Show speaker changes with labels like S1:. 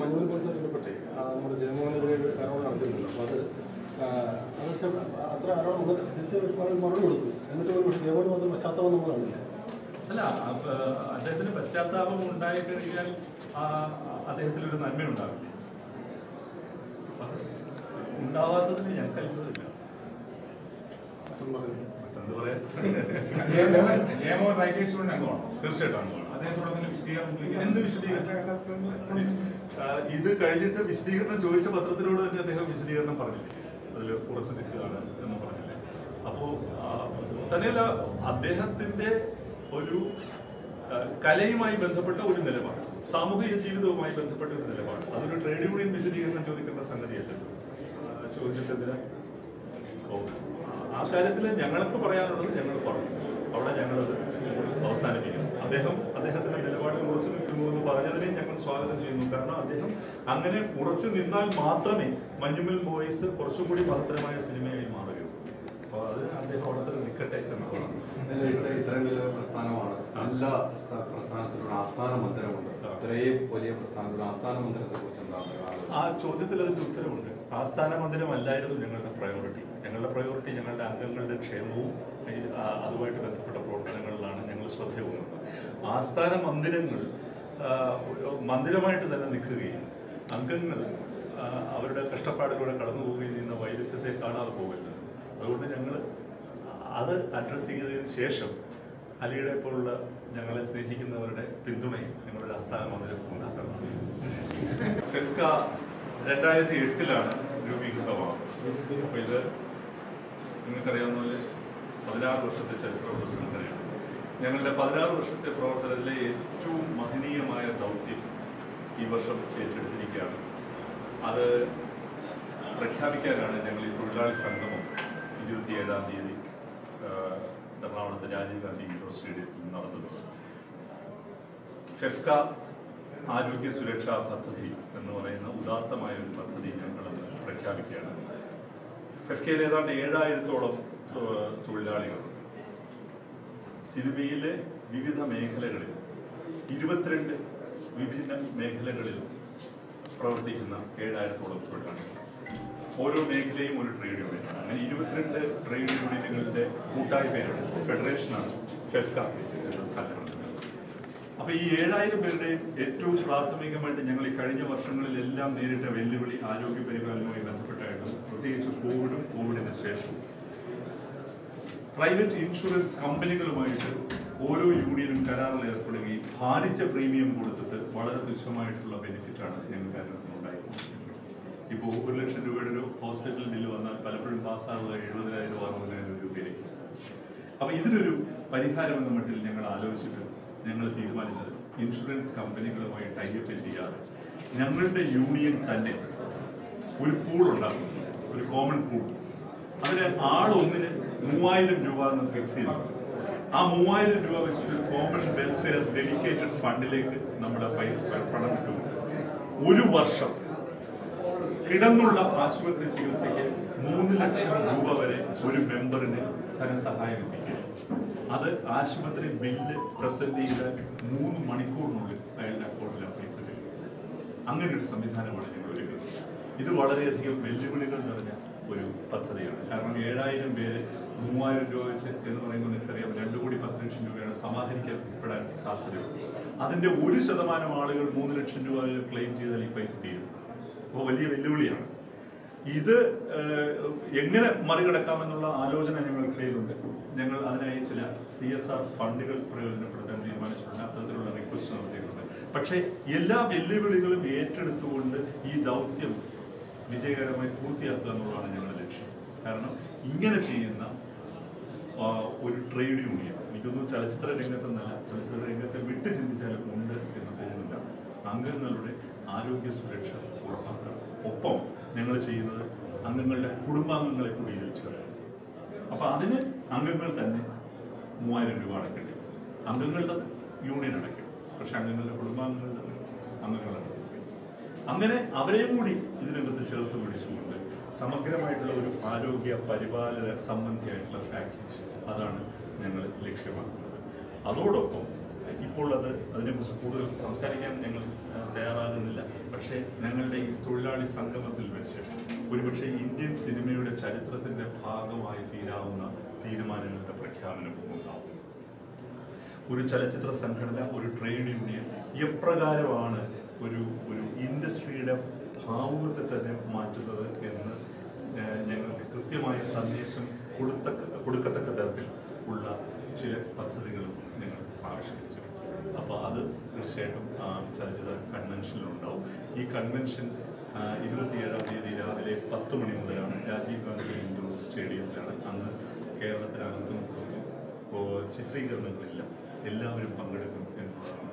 S1: മഞ്ഞൾ പോലീസ് ബന്ധപ്പെട്ടേ ആ, നമ്മുടെ ജയമോഹനെതിരെ ഒരു ആരോപണം നടത്തിയിരുന്നല്ലോ അപ്പോൾ അത് ആ, അത് വെച്ചാൽ അത്ര ആരോപണം വന്നിട്ട് തിരിച്ച് ഒരു മറുപടി മറുപടി കൊടുത്തു എന്നിട്ട് ഒരു പക്ഷേ ജയമോഹൻ മാത്രം പശ്ചാത്തലം നമ്മൾ കാണില്ല
S2: അല്ല അപ്പ, അദ്ദേഹത്തിന് പശ്ചാത്താപം ഉണ്ടായി കഴിഞ്ഞാൽ ആ, അദ്ദേഹത്തിന് ഒരു നന്മ ഉണ്ടാവില്ലേ അപ്പൊ അത് ഉണ്ടാവാത്തതിന് ഞങ്ങൾക്ക് അത്ഭുതമില്ല
S1: അപ്പം പറയുന്നത്
S2: മറ്റെന്ത് പറയാൻ
S3: ജയമോഹൻ ജയമോഹൻ റൈറ്റേഴ്സ് സ്റ്റുഡന്റ് അംഗമാണ്
S2: തീർച്ചയായിട്ടും അങ്ങനെയാണ്.
S3: അദ്ദേഹത്തോട് എന്തെങ്കിലും വിശദീകരണം ചോദിക്കാൻ
S2: എന്ത് വിശദീകരണം ആ, ഇത് കഴിഞ്ഞിട്ട് വിശദീകരണം ചോദിച്ച പത്രത്തിനോട് തന്നെ അദ്ദേഹം വിശദീകരണം പറഞ്ഞില്ലേ അതിൽ കുറച്ച് നിൽക്കുകയാണ് എന്ന് പറഞ്ഞില്ലേ അപ്പോൾ തന്നെയല്ല അദ്ദേഹത്തിന്റെ ഒരു ആ, കലയുമായി ബന്ധപ്പെട്ട ഒരു നിലപാട് സാമൂഹിക ജീവിതവുമായി ബന്ധപ്പെട്ട ഒരു നിലപാട് അതൊരു ട്രേഡ് യൂണിയൻ വിശദീകരണം ചോദിക്കേണ്ട സംഗതിയല്ല ചോദിച്ചിട്ടെന്തിനാ ഓ, ആ കാര്യത്തിൽ ഞങ്ങൾക്ക് പറയാനുള്ളത് ഞങ്ങൾ പറഞ്ഞു അവിടെ ഞങ്ങളത് അവസാനിപ്പിക്കുന്നു അദ്ദേഹം അദ്ദേഹത്തിന്റെ നിലപാടിൽ ഉറച്ചു നിൽക്കുന്നു എന്ന് പറഞ്ഞതിനെ ഞങ്ങൾ സ്വാഗതം ചെയ്യുന്നു കാരണം അദ്ദേഹം അങ്ങനെ ഉറച്ചു നിന്നാൽ മാത്രമേ മഞ്ഞുമൽ ബോയ്സ് കുറച്ചും കൂടി മഹത്തരമായ സിനിമയായി മാറുകയുള്ളൂ അപ്പോൾ അത് അദ്ദേഹം അവിടെ തന്നെ നിൽക്കട്ടെ എന്നുള്ളതാണ്
S4: അല്ല, ഇത്ര- ഇത്രയും വലിയ പ്രസ്ഥാനമാണ് എല്ലാ സ്ഥ- പ്രസ്ഥാനത്തിനും ഒരു ആസ്ഥാന മന്ദിരമുണ്ട് ഇത്രയും വലിയ പ്രസ്ഥാനത്തിനും ആസ്ഥാന മന്ദിരത്തെ കുറിച്ച് എന്താണ് ആലോചന?
S2: ആ ചോദ്യത്തിൽ അതിന്റെ ഉത്തരവുണ്ട് ആസ്ഥാന മന്ദിരമല്ലായിരുന്നു ഞങ്ങളുടെ പ്രയോറിറ്റി ഞങ്ങളുടെ പ്രയോറിറ്റി ഞങ്ങളുടെ അംഗങ്ങളുടെ ക്ഷേമവും ഈ, ആ, അതുമായിട്ട് ബന്ധപ്പെട്ട പ്രവർത്തനങ്ങളിലാണ് ഞങ്ങൾ ശ്രദ്ധ ഊന്നുന്നത് ആസ്ഥാന മന്ദിരങ്ങൾ ആ, ഒരു മന്ദിരമായിട്ട് തന്നെ നിൽക്കുകയും അംഗങ്ങൾ ആ, അവരുടെ കഷ്ടപ്പാടിലൂടെ കടന്നു പോവുകയും ചെയ്യുന്ന വൈരുദ്ധ്യത്തെ കാണാതെ പോകരുത് അതുകൊണ്ട് ഞങ്ങൾ അത് അഡ്രസ്സ് ചെയ്തതിന് ശേഷം അലിയുടെ പോലുള്ള ഞങ്ങളെ സ്നേഹിക്കുന്നവരുടെ പിന്തുണയും ഞങ്ങളുടെ ആസ്ഥാന മന്ദിരം ഉണ്ടാക്കണം ഫിഫ്ക രണ്ടായിരത്തി എട്ടിലാണ് രൂപീകൃതമാകുന്നത് അപ്പോൾ ഇത് നിങ്ങൾക്കറിയാവുന്ന പോലെ പതിനാറ് വർഷത്തെ ചരിത്രമുള്ള സംഘടനയാണ് ഞങ്ങളുടെ പതിനാറ് വർഷത്തെ പ്രവർത്തനത്തിലെ ഏറ്റവും മഹനീയമായ ദൗത്യം ഈ വർഷം ഏറ്റെടുത്തിരിക്കുകയാണ് അത് പ്രഖ്യാപിക്കാനാണ് ഞങ്ങൾ ഈ തൊഴിലാളി സംഗമം ഇരുപത്തിയേഴാം തീയതി ആ, എറണാകുളത്തെ രാജീവ് ഗാന്ധി ഇൻഡോർ സ്റ്റേഡിയത്തിൽ നടത്തുന്നത് ഫെഫ്ക ആരോഗ്യ സുരക്ഷാ പദ്ധതി എന്ന് പറയുന്ന ഉദാത്തമായ ഒരു പദ്ധതി ഞങ്ങൾ പ്രഖ്യാപിക്കുകയാണ് ഫെഫ്കയിൽ ഏതാണ്ട് ഏഴായിരത്തോളം തൊ- തൊഴിലാളികൾ സിനിമയിലെ വിവിധ മേഖലകളിൽ ഇരുപത്തിരണ്ട് വിഭിന്ന മേഖലകളിൽ പ്രവർത്തിക്കുന്ന ഏഴായിരത്തോളം തൊഴിലാളികൾ ഓരോ മേഖലയും ഒരു ട്രേഡ് യൂണിയൻ അങ്ങനെ ഇരുപത്തിരണ്ട് ട്രേഡ് യൂണിയനുകളുടെ കൂട്ടായ്മയാണ് ഫെഡറേഷനാണ് ഫെഫ്ക എന്ന സംഘടന അപ്പൊ ഈ ഏഴായിരം പേരുടെയും ഏറ്റവും പ്രാഥമികമായിട്ട് ഞങ്ങൾ ഈ കഴിഞ്ഞ വർഷങ്ങളിലെല്ലാം നേരിട്ട വെല്ലുവിളി ആരോഗ്യ പരിപാലനവുമായി ബന്ധപ്പെട്ടായിരുന്നു പ്രത്യേകിച്ച് കോവിഡും കോവിഡിന് ശേഷവും പ്രൈവറ്റ് ഇൻഷുറൻസ് കമ്പനികളുമായിട്ട് ഓരോ യൂണിയനും കരാറിൽ ഏർപ്പെടുകയും ഭാരിച്ച പ്രീമിയം കൊടുത്തിട്ട് വളരെ തുച്ഛമായിട്ടുള്ള ബെനിഫിറ്റാണ് ഞങ്ങൾക്ക് അതിനകത്ത് ഉണ്ടായിരുന്നത് ഇപ്പോൾ ഒരു ലക്ഷം രൂപയുടെ ഒരു ഹോസ്പിറ്റൽ ബില്ല് വന്നാൽ പലപ്പോഴും പാസ്സാകുക എഴുപതിനായിരം അറുപതിനായിരം രൂപയിലേക്ക് അപ്പൊ ഇതിനൊരു പരിഹാരം എന്ന മട്ടിൽ ഞങ്ങൾ ആലോചിച്ചിട്ട് ഞങ്ങൾ തീരുമാനിച്ചത് ഇൻഷുറൻസ് കമ്പനികളുമായി ടൈപ്പ് ചെയ്യാതെ ഞങ്ങളുടെ യൂണിയൻ തന്നെ ഒരു പൂൾ ഉണ്ടാക്കും ഒരു കോമൺ പൂൾ അതിന് ആളൊന്നിന് മൂവായിരം രൂപ എന്ന് ഫിക്സ് ചെയ്തു ആ മൂവായിരം രൂപ വെച്ചിട്ട് ഒരു കോമൺ വെൽഫെയർ ഡെഡിക്കേറ്റഡ് ഫണ്ടിലേക്ക് നമ്മുടെ പൈ- പണം ഇട്ടു ഒരു വർഷം കിടന്നുള്ള ആശുപത്രി ചികിത്സയ്ക്ക് മൂന്ന് ലക്ഷം രൂപ വരെ ഒരു മെമ്പറിന് ധനസഹായം എത്തിക്കുക അത് ആശുപത്രി ബില്ല് പ്രസന്റ് ചെയ്ത മൂന്ന് മണിക്കൂറിനുള്ളിൽ അയാളുടെ അക്കൗണ്ടിൽ പൈസ ചെയ്യും അങ്ങനെ ഒരു സംവിധാനമാണ് ഞങ്ങൾ ഒരുക്കുന്നത് ഇത് വളരെയധികം വെല്ലുവിളികൾ നിറഞ്ഞ ഒരു പദ്ധതിയാണ് കാരണം ഏഴായിരം പേര് മൂവായിരം രൂപ വെച്ച് എന്ന് പറയുമ്പോൾ നിങ്ങൾക്കറിയാം രണ്ടു കോടി പത്ത് ലക്ഷം രൂപയാണ് സമാഹരിക്കപ്പെടാൻ സാധ്യതയുള്ളത് അതിന്റെ ഒരു ശതമാനം ആളുകൾ മൂന്ന് ലക്ഷം രൂപ ക്ലെയിം ചെയ്താൽ ഈ പൈസ തീരും അപ്പോൾ വലിയ വെല്ലുവിളിയാണ് ഇത് ഏഹ്, എങ്ങനെ മറികടക്കാമെന്നുള്ള ആലോചന ഞങ്ങൾക്കിടയിലുണ്ട് ഞങ്ങൾ അതിനായി ചില സി എസ് ആർ ഫണ്ടുകൾ പ്രയോജനപ്പെടുത്താൻ തീരുമാനിച്ചിട്ടുണ്ട് അത്തരത്തിലുള്ള റിക്വസ്റ്റ് നടത്തിയിട്ടുണ്ട് പക്ഷേ എല്ലാ വെല്ലുവിളികളും ഏറ്റെടുത്തുകൊണ്ട് ഈ ദൗത്യം വിജയകരമായി പൂർത്തിയാക്കുക എന്നുള്ളതാണ് ഞങ്ങളുടെ ലക്ഷ്യം കാരണം ഇങ്ങനെ ചെയ്യുന്ന ആ, ഒരു ട്രേഡ് യൂണിയൻ എനിക്കൊന്നും ചലച്ചിത്ര രംഗത്തെന്നല്ല ചലച്ചിത്ര രംഗത്തെ വിട്ട് ചിന്തിച്ചാലും ഉണ്ട് എന്ന് തോന്നുന്നില്ല അംഗങ്ങളുടെ ആരോഗ്യ സുരക്ഷ ഉറപ്പാക്കുക ഒപ്പം ഞങ്ങൾ ചെയ്യുന്നത് അംഗങ്ങളുടെ കുടുംബാംഗങ്ങളെ കൂടി ഇതിൽ ചേർക്കും അപ്പൊ അതിന് അംഗങ്ങൾ തന്നെ മൂവായിരം രൂപ അടയ്ക്കേണ്ടി വരും. അംഗങ്ങളുടെ യൂണിയൻ അടയ്ക്കും പക്ഷെ അംഗങ്ങളുടെ കുടുംബാംഗങ്ങളുടെ അംഗങ്ങൾ അടയ്ക്കും അങ്ങനെ അവരെയും കൂടി ഇതിനകത്ത് ചേർത്ത് പിടിച്ചുകൊണ്ട് സമഗ്രമായിട്ടുള്ള ഒരു ആരോഗ്യ പരിപാലന സംബന്ധിയായിട്ടുള്ള പാക്കേജ് അതാണ് ഞങ്ങൾ ലക്ഷ്യമാക്കുന്നത് അതോടൊപ്പം ഇപ്പോൾ അത് അതിനെക്കുറിച്ച് കൂടുതൽ സംസാരിക്കാൻ ഞങ്ങൾ ആ, തയ്യാറാകുന്നില്ല പക്ഷേ ഞങ്ങളുടെ ഈ തൊഴിലാളി സംഗമത്തിൽ വെച്ച് ഒരുപക്ഷെ ഇന്ത്യൻ സിനിമയുടെ ചരിത്രത്തിന്റെ ഭാഗമായി തീരാവുന്ന തീരുമാനങ്ങളുടെ പ്രഖ്യാപനം ഉണ്ടാവും ഒരു ചലച്ചിത്ര സംഘടന ഒരു ട്രേഡ് യൂണിയൻ എപ്രകാരമാണ് ഒരു ഒരു ഇൻഡസ്ട്രിയുടെ ഭാവുകത്തെ തന്നെ മാറ്റുന്നത് എന്ന് ഏഹ്, ഞങ്ങൾക്ക് കൃത്യമായ സന്ദേശം കൊടുത്തക്ക കൊടുക്കത്തക്ക തരത്തിൽ ഉള്ള ചില പദ്ധതികളും ഞങ്ങൾ ആവിഷ്കരിച്ചു അപ്പോൾ അത് തീർച്ചയായിട്ടും ആ ചലച്ചിത്ര കൺവെൻഷനിലുണ്ടാവും ഈ കൺവെൻഷൻ ആ, ഇരുപത്തിയേഴാം തീയതി രാവിലെ പത്ത് മണി മുതലാണ് രാജീവ് ഗാന്ധി ഇൻഡോർ സ്റ്റേഡിയത്തിലാണ് അന്ന് കേരളത്തിനകത്തും പുറത്തും ഓ, ചിത്രീകരണങ്ങളില്ല എല്ലാവരും പങ്കെടുക്കും എന്നുള്ളതാണ്